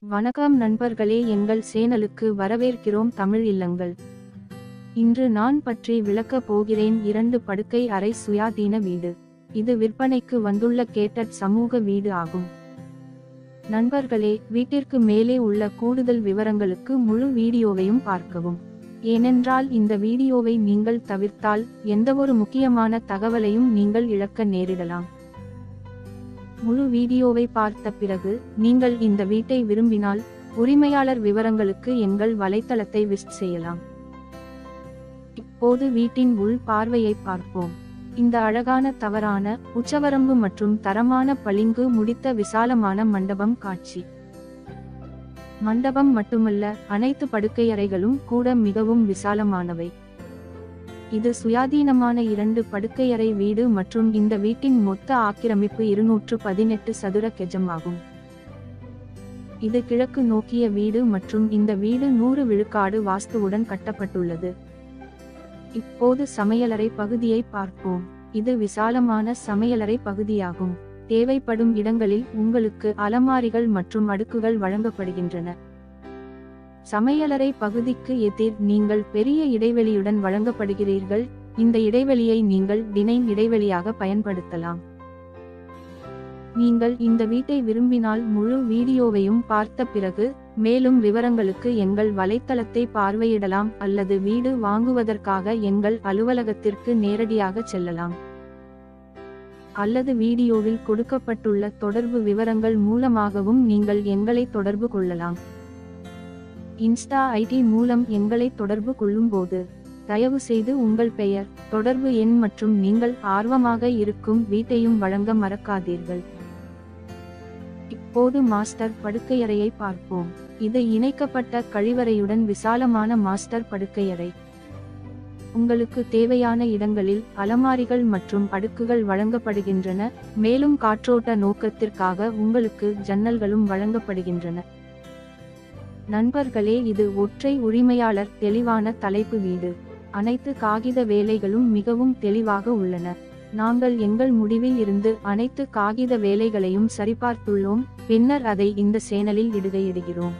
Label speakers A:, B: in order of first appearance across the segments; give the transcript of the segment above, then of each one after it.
A: வணக்கம் நண்பர்களே எங்கள் சேனலுக்கு வரவேற்கிறோம் தமிழ் இல்லங்கள் இன்று நான் பற்றி விளக்கப் போகிறேன் இரண்டு படுக்கை அறை சுயாதீன வீடு இது விற்பனைக்கு வந்துள்ள கேட்டட் சமூக வீடு ஆகும் நண்பர்களே வீட்டிற்கு மேலே உள்ள கூடுதல் விவரங்களுக்கு முழு வீடியோவையும் பார்க்கவும் ஏனென்றால் இந்த வீடியோவை நீங்கள் தவிர்த்தால் எந்தவொரு முக்கியமான தகவலையும் நீங்கள் இழக்க நேரிடலாம் முழு வீடியோவை பார்த்த பிறகு நீங்கள் இந்த வீட்டை விரும்பினால் உரிமையாளர் விவரங்களுக்கு எங்கள் வலைத்தளத்தை விசிட் செய்யலாம் இப்போது வீட்டின் உள் பார்வையை பார்ப்போம் இந்த அழகான தவறான உச்சவரம்பு மற்றும் தரமான பளிங்கு முடித்த விசாலமான மண்டபம் காட்சி மண்டபம் மட்டுமல்ல அனைத்து படுக்கையறைகளும் கூட மிகவும் விசாலமானவை இது சுயாதீனமான இரண்டு படுக்கையறை வீடு மற்றும் இந்த வீட்டின் மொத்த ஆக்கிரமிப்பு இருநூற்று பதினெட்டு சதுர கெஜம் ஆகும் இது கிழக்கு நோக்கிய வீடு மற்றும் இந்த வீடு நூறு விழுக்காடு வாஸ்துவுடன் கட்டப்பட்டுள்ளது இப்போது சமையலறை பகுதியை பார்ப்போம் இது விசாலமான சமையலறை பகுதியாகும் தேவைப்படும் இடங்களில் உங்களுக்கு அலமாரிகள் மற்றும் அடுக்குகள் வழங்கப்படுகின்றன சமையலறை பகுதிக்கு எதிர் நீங்கள் பெரிய இடைவெளியுடன் வழங்கப்படுகிறீர்கள் இந்த இடைவெளியை நீங்கள் டினைன் இடைவெளியாக பயன்படுத்தலாம் நீங்கள் இந்த வீட்டை விரும்பினால் முழு வீடியோவையும் பார்த்த பிறகு மேலும் விவரங்களுக்கு எங்கள் வலைத்தளத்தை பார்வையிடலாம் அல்லது வீடு வாங்குவதற்காக எங்கள் அலுவலகத்திற்கு நேரடியாக செல்லலாம் அல்லது வீடியோவில் கொடுக்கப்பட்டுள்ள தொடர்பு விவரங்கள் மூலமாகவும் நீங்கள் எங்களை தொடர்பு கொள்ளலாம் இன்ஸ்டா ஐடி மூலம் எங்களை தொடர்பு கொள்ளும்போது தயவு செய்து உங்கள் பெயர் தொடர்பு எண் மற்றும் நீங்கள் ஆர்வமாக இருக்கும் வீட்டையும் வழங்க மறக்காதீர்கள் இப்போது மாஸ்டர் படுக்கையறையை பார்ப்போம் இது இணைக்கப்பட்ட கழிவறையுடன் விசாலமான மாஸ்டர் படுக்கையறை உங்களுக்கு தேவையான இடங்களில் அலமாரிகள் மற்றும் அடுக்குகள் வழங்கப்படுகின்றன மேலும் காற்றோட்ட நோக்கத்திற்காக உங்களுக்கு ஜன்னல்களும் வழங்கப்படுகின்றன நண்பர்களே இது ஒற்றை உரிமையாளர் தெளிவான தலைப்பு வீடு அனைத்து காகித வேலைகளும் மிகவும் தெளிவாக உள்ளன நாங்கள் எங்கள் முடிவில் இருந்து அனைத்து காகித வேலைகளையும் சரிபார்த்துள்ளோம் பின்னர் அதை இந்த சேனலில் இடுகையிடுகிறோம்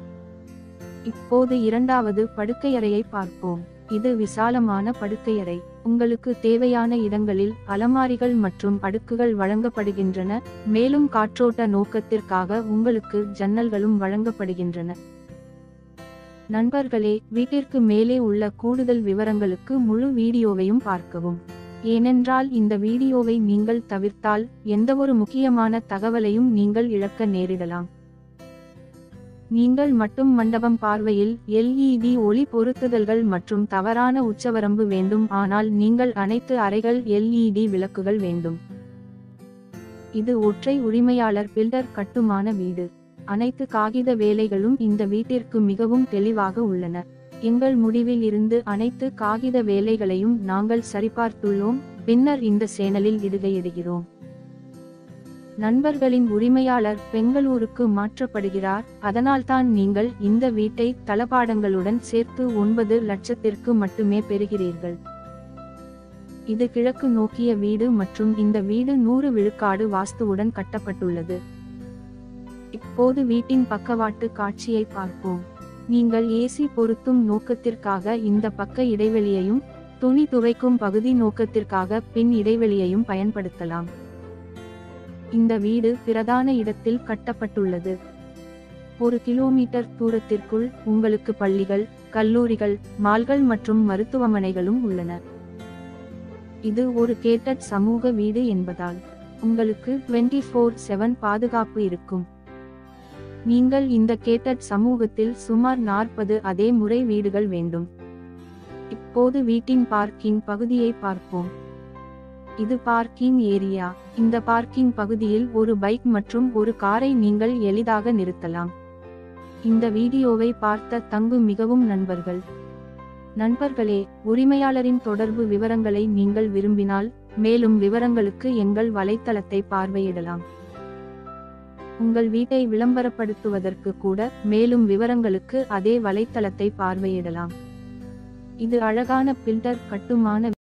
A: இப்போது இரண்டாவது படுக்கையறையை பார்ப்போம் இது விசாலமான படுக்கையறை உங்களுக்கு தேவையான இடங்களில் அலமாரிகள் மற்றும் அடுக்குகள் வழங்கப்படுகின்றன மேலும் காற்றோட்ட நோக்கத்திற்காக உங்களுக்கு ஜன்னல்களும் வழங்கப்படுகின்றன நண்பர்களே வீட்டிற்கு மேலே உள்ள கூடுதல் விவரங்களுக்கு முழு வீடியோவையும் பார்க்கவும் ஏனென்றால் இந்த வீடியோவை நீங்கள் தவிர்த்தால் எந்தவொரு முக்கியமான தகவலையும் நீங்கள் இழக்க நேரிடலாம் நீங்கள் மட்டும் மண்டபம் பார்வையில் எல்இடி ஒளி பொருத்துதல்கள் மற்றும் தவறான உச்சவரம்பு வேண்டும் ஆனால் நீங்கள் அனைத்து அறைகள் எல்இடி விளக்குகள் வேண்டும் இது ஒற்றை உரிமையாளர் பில்டர் கட்டுமான வீடு அனைத்து காகித வேலைகளும் இந்த வீட்டிற்கு மிகவும் தெளிவாக உள்ளன எங்கள் முடிவில் இருந்து அனைத்து காகித வேலைகளையும் நாங்கள் சரிபார்த்துள்ளோம் பின்னர் இந்த சேனலில் இடுகையிடுகிறோம் நண்பர்களின் உரிமையாளர் பெங்களூருக்கு மாற்றப்படுகிறார் அதனால்தான் நீங்கள் இந்த வீட்டை தளபாடங்களுடன் சேர்த்து ஒன்பது லட்சத்திற்கு மட்டுமே பெறுகிறீர்கள் இது கிழக்கு நோக்கிய வீடு மற்றும் இந்த வீடு நூறு விழுக்காடு வாஸ்துவுடன் கட்டப்பட்டுள்ளது இப்போது வீட்டின் பக்கவாட்டு காட்சியை பார்ப்போம் நீங்கள் ஏசி பொருத்தும் நோக்கத்திற்காக இந்த பக்க இடைவெளியையும் துணி துவைக்கும் பகுதி நோக்கத்திற்காக பின் இடைவெளியையும் பயன்படுத்தலாம் இந்த வீடு பிரதான இடத்தில் கட்டப்பட்டுள்ளது ஒரு கிலோமீட்டர் தூரத்திற்குள் உங்களுக்கு பள்ளிகள் கல்லூரிகள் மால்கள் மற்றும் மருத்துவமனைகளும் உள்ளன இது ஒரு கேட்டட் சமூக வீடு என்பதால் உங்களுக்கு டுவெண்ட்டி ஃபோர் செவன் பாதுகாப்பு இருக்கும் நீங்கள் இந்த கேட்டட் சமூகத்தில் சுமார் நாற்பது அதே முறை வீடுகள் வேண்டும் இப்போது வீட்டின் பார்க்கிங் பகுதியை பார்ப்போம் இது பார்க்கிங் ஏரியா இந்த பார்க்கிங் பகுதியில் ஒரு பைக் மற்றும் ஒரு காரை நீங்கள் எளிதாக நிறுத்தலாம் இந்த வீடியோவை பார்த்த தங்கு மிகவும் நண்பர்கள் நண்பர்களே உரிமையாளரின் தொடர்பு விவரங்களை நீங்கள் விரும்பினால் மேலும் விவரங்களுக்கு எங்கள் வலைத்தளத்தை பார்வையிடலாம் உங்கள் வீட்டை விளம்பரப்படுத்துவதற்கு கூட மேலும் விவரங்களுக்கு அதே வலைத்தளத்தை பார்வையிடலாம் இது அழகான பில்டர் கட்டுமான